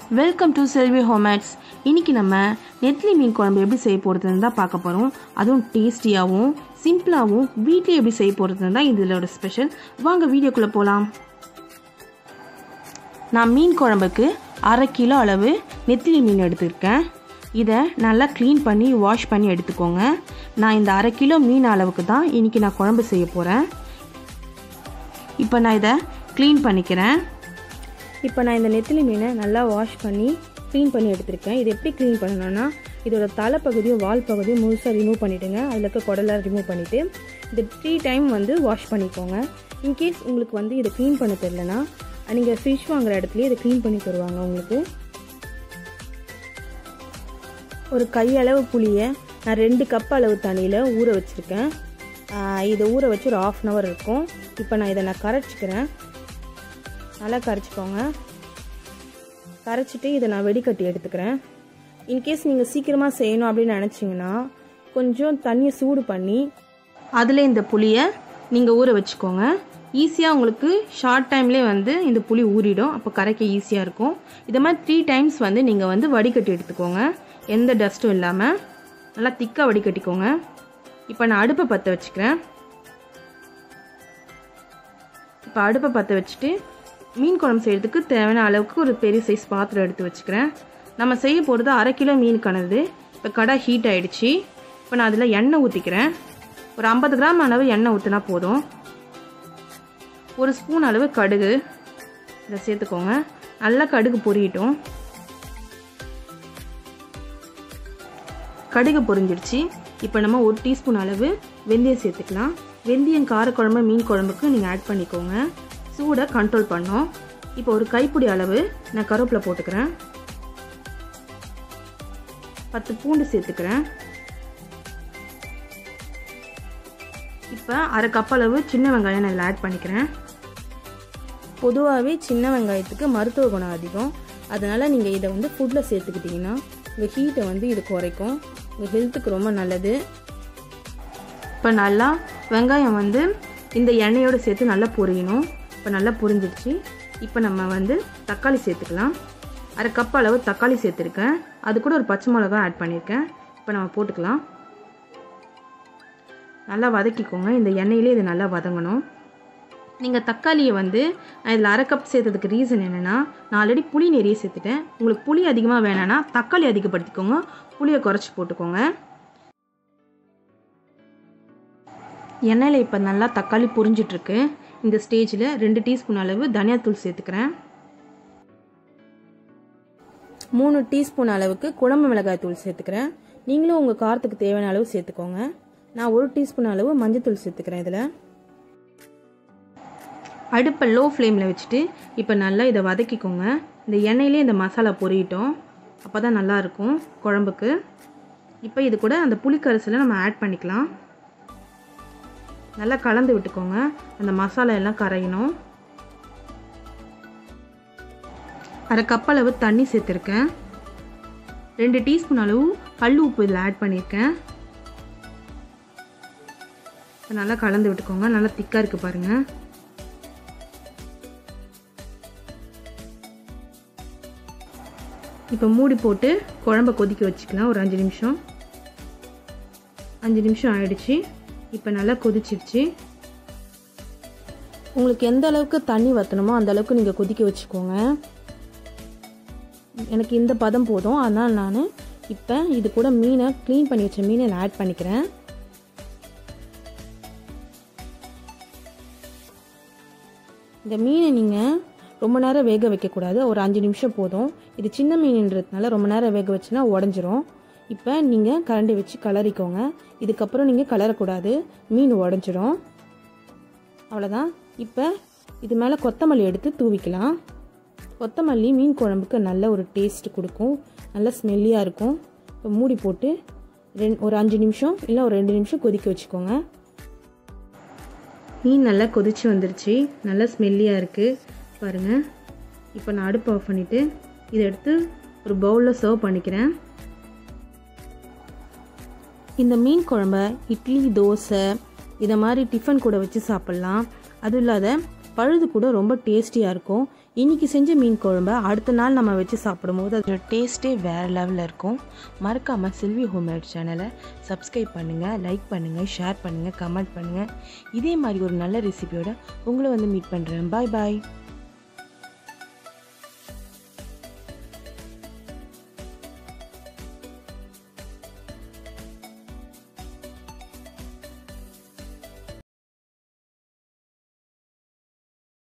welcome to செல்வி ஹோமேட்ஸ் இன்னைக்கு நம்ம நெத்லி மீன் குழம்பு எப்படி செய்ய போகிறதுன்னு தான் பார்க்க போகிறோம் அதுவும் டேஸ்டியாகவும் சிம்பிளாகவும் வீட்டிலே எப்படி செய்ய போகிறதுன்னு தான் இதோட ஸ்பெஷல் வாங்க வீடியோக்குள்ளே போகலாம் நான் மீன் குழம்புக்கு அரை கிலோ அளவு நெத்திலி மீன் எடுத்துருக்கேன் இதை நல்லா க்ளீன் பண்ணி வாஷ் பண்ணி எடுத்துக்கோங்க நான் இந்த அரை கிலோ மீன் அளவுக்கு தான் இன்றைக்கி நான் குழம்பு செய்ய போகிறேன் இப்போ நான் இதை க்ளீன் பண்ணிக்கிறேன் இப்போ நான் இந்த நெத்திலி மீனை நல்லா வாஷ் பண்ணி க்ளீன் பண்ணி எடுத்திருக்கேன் இது எப்படி க்ளீன் பண்ணணும்னா இதோட தலைப்பகுதியும் வால் பகுதியும் முழுசாக ரிமூவ் பண்ணிவிடுங்க அதில் இருக்க குடலாம் ரிமூவ் பண்ணிவிட்டு இது த்ரீ டைம் வந்து வாஷ் பண்ணிக்கோங்க இன்கேஸ் உங்களுக்கு வந்து இதை க்ளீன் பண்ண தெரிலனா நீங்கள் ஃபிஷ் வாங்குற இடத்துலையே இதை க்ளீன் பண்ணி தருவாங்க உங்களுக்கு ஒரு கையளவு புளியை நான் ரெண்டு கப் அளவு தண்ணியில் ஊற வச்சுருக்கேன் இதை ஊற வச்சு ஒரு ஆஃப் அன் ஹவர் இருக்கும் இப்போ நான் இதை நான் கரைச்சிக்கிறேன் நல்லா கரைச்சிக்கோங்க கரைச்சிட்டு இதை நான் வெடிக்கட்டி எடுத்துக்கிறேன் இன்கேஸ் நீங்கள் சீக்கிரமாக செய்யணும் அப்படின்னு நினச்சிங்கன்னா கொஞ்சம் தண்ணியை சூடு பண்ணி அதில் இந்த புளியை நீங்கள் ஊற வச்சுக்கோங்க ஈஸியாக உங்களுக்கு ஷார்ட் டைம்லேயே வந்து இந்த புளி ஊறிடும் அப்போ கரைக்க ஈஸியாக இருக்கும் இதை மாதிரி த்ரீ டைம்ஸ் வந்து நீங்கள் வந்து வடிகட்டி எடுத்துக்கோங்க எந்த டஸ்ட்டும் இல்லாமல் நல்லா திக்காக வடிகட்டிக்கோங்க இப்போ நான் அடுப்பை பற்ற வச்சுக்கிறேன் இப்போ அடுப்பை பற்ற வச்சுட்டு மீன் குழம்பு செய்கிறதுக்கு தேவையான அளவுக்கு ஒரு பெரிய சைஸ் பாத்திரம் எடுத்து வச்சுக்கிறேன் நம்ம செய்ய போகிறது அரை கிலோ மீன் கணது இப்போ கடை ஹீட் ஆகிடுச்சு இப்போ நான் அதில் எண்ணெய் ஊற்றிக்கிறேன் ஒரு ஐம்பது கிராம் அளவு எண்ணெய் ஊற்றினா போதும் ஒரு ஸ்பூன் அளவு கடுகு இதை சேர்த்துக்கோங்க நல்லா கடுகு பொரியட்டும் கடுகு பொரிஞ்சிடுச்சு இப்போ நம்ம ஒரு டீஸ்பூன் அளவு வெந்தயம் சேர்த்துக்கலாம் வெந்தயம் காரக்குழம்பு மீன் குழம்புக்கு நீங்கள் ஆட் பண்ணிக்கோங்க சூடை கண்ட்ரோல் பண்ணோம் இப்போ ஒரு கைப்பிடி அளவு நான் கருவேப்பிலை போட்டுக்கிறேன் பத்து பூண்டு சேர்த்துக்கிறேன் இப்போ அரை கப் அளவு சின்ன வெங்காயம் நான் இதில் ஆட் பண்ணிக்கிறேன் பொதுவாகவே சின்ன வெங்காயத்துக்கு மருத்துவ குணம் அதிகம் அதனால் நீங்கள் இதை வந்து ஃபுட்டில் சேர்த்துக்கிட்டிங்கன்னா உங்கள் ஹீட்டை வந்து இது குறைக்கும் உங்கள் ஹெல்த்துக்கு ரொம்ப நல்லது இப்போ நல்லா வெங்காயம் வந்து இந்த எண்ணெயோடு சேர்த்து நல்லா பொரியணும் இப்போ நல்லா புரிஞ்சிடுச்சு இப்போ நம்ம வந்து தக்காளி சேர்த்துக்கலாம் அரை கப் அளவு தக்காளி சேர்த்துருக்கேன் அது கூட ஒரு பச்சை மிளகா ஆட் பண்ணியிருக்கேன் இப்போ நம்ம போட்டுக்கலாம் நல்லா வதக்கிக்கோங்க இந்த எண்ணெயிலே இது நல்லா வதங்கணும் நீங்கள் தக்காளியை வந்து நான் இதில் அரை கப் சேர்த்ததுக்கு ரீசன் என்னென்னா நான் ஆல்ரெடி புளி நிறைய சேர்த்துட்டேன் உங்களுக்கு புளி அதிகமாக வேணான்னா தக்காளி அதிகப்படுத்திக்கோங்க புளியை குறைச்சி போட்டுக்கோங்க எண்ணெயில் இப்போ நல்லா தக்காளி புரிஞ்சிட்ருக்கு இந்த ஸ்டேஜில் ரெண்டு டீஸ்பூன் அளவு தனியாத்தூள் சேர்த்துக்கிறேன் மூணு டீஸ்பூன் அளவுக்கு குழம்பு மிளகாய் தூள் சேர்த்துக்கிறேன் நீங்களும் உங்கள் காரத்துக்கு தேவையான அளவு சேர்த்துக்கோங்க நான் ஒரு டீஸ்பூன் அளவு மஞ்சத்தூள் சேர்த்துக்கிறேன் இதில் அடுப்பை லோ ஃப்ளேமில் வச்சுட்டு இப்போ நல்லா இதை வதக்கிக்கோங்க இந்த எண்ணெயிலே இந்த மசாலா பொரியட்டும் அப்போ தான் நல்லாயிருக்கும் குழம்புக்கு இப்போ இது கூட அந்த புளிக்கரிசியில் நம்ம ஆட் பண்ணிக்கலாம் நல்லா கலந்து விட்டுக்கோங்க அந்த மசாலா எல்லாம் கரையணும் அரை கப் அளவு தண்ணி சேர்த்துருக்கேன் ரெண்டு டீஸ்பூன் அளவு கல் உப்பு இதில் ஆட் பண்ணியிருக்கேன் நல்லா கலந்து விட்டுக்கோங்க நல்லா திக்காக இருக்குது பாருங்கள் இப்போ மூடி போட்டு குழம்ப கொதிக்க வச்சுக்கலாம் ஒரு அஞ்சு நிமிஷம் அஞ்சு நிமிஷம் ஆயிடுச்சு இப்போ நல்லா கொதிச்சிருச்சு உங்களுக்கு எந்த அளவுக்கு தண்ணி வற்றணுமோ அந்த அளவுக்கு நீங்கள் கொதிக்க வச்சுக்கோங்க எனக்கு இந்த பதம் போதும் அதனால் நான் இப்போ இது கூட மீனை க்ளீன் பண்ணி வச்ச மீனை நான் ஆட் பண்ணிக்கிறேன் இந்த மீனை நீங்கள் ரொம்ப நேரம் வேக வைக்கக்கூடாது ஒரு அஞ்சு நிமிஷம் போதும் இது சின்ன மீன்ன்றதுனால ரொம்ப நேரம் வேக வச்சுன்னா உடஞ்சிரும் இப்போ நீங்கள் கரண்டி வச்சு கலரிக்கோங்க இதுக்கப்புறம் நீங்கள் கலரக்கூடாது மீன் உடஞ்சிரும் அவ்வளோதான் இப்போ இது மேலே கொத்தமல்லி எடுத்து தூவிக்கலாம் கொத்தமல்லி மீன் குழம்புக்கு நல்ல ஒரு டேஸ்ட் கொடுக்கும் நல்ல ஸ்மெல்லியாக இருக்கும் இப்போ மூடி போட்டு ரெண் ஒரு அஞ்சு நிமிஷம் இல்லை ஒரு ரெண்டு நிமிஷம் கொதிக்க வச்சுக்கோங்க மீன் நல்லா கொதிச்சு வந்துருச்சு நல்லா ஸ்மெல்லியாக இருக்குது பாருங்கள் இப்போ நான் அடுப்பு ஆஃப் பண்ணிவிட்டு இதை எடுத்து ஒரு பவுலில் சர்வ் பண்ணிக்கிறேன் இந்த மீன் குழம்ப இட்லி தோசை இதை மாதிரி டிஃபன் கூட வச்சு சாப்பிட்லாம் அதுவும் இல்லாத பழுது கூட ரொம்ப டேஸ்டியாக இருக்கும் இன்றைக்கி செஞ்ச மீன் குழம்ப அடுத்த நாள் நம்ம வச்சு சாப்பிடும்போது அதோட டேஸ்ட்டே வேறு லெவலில் இருக்கும் மறக்காமல் சில்வி ஹோம்மேட் சேனலை சப்ஸ்கிரைப் பண்ணுங்கள் லைக் பண்ணுங்கள் ஷேர் பண்ணுங்கள் கமெண்ட் பண்ணுங்கள் இதே மாதிரி ஒரு நல்ல ரெசிபியோட உங்களை வந்து மீட் பண்ணுறேன் பாய் பாய்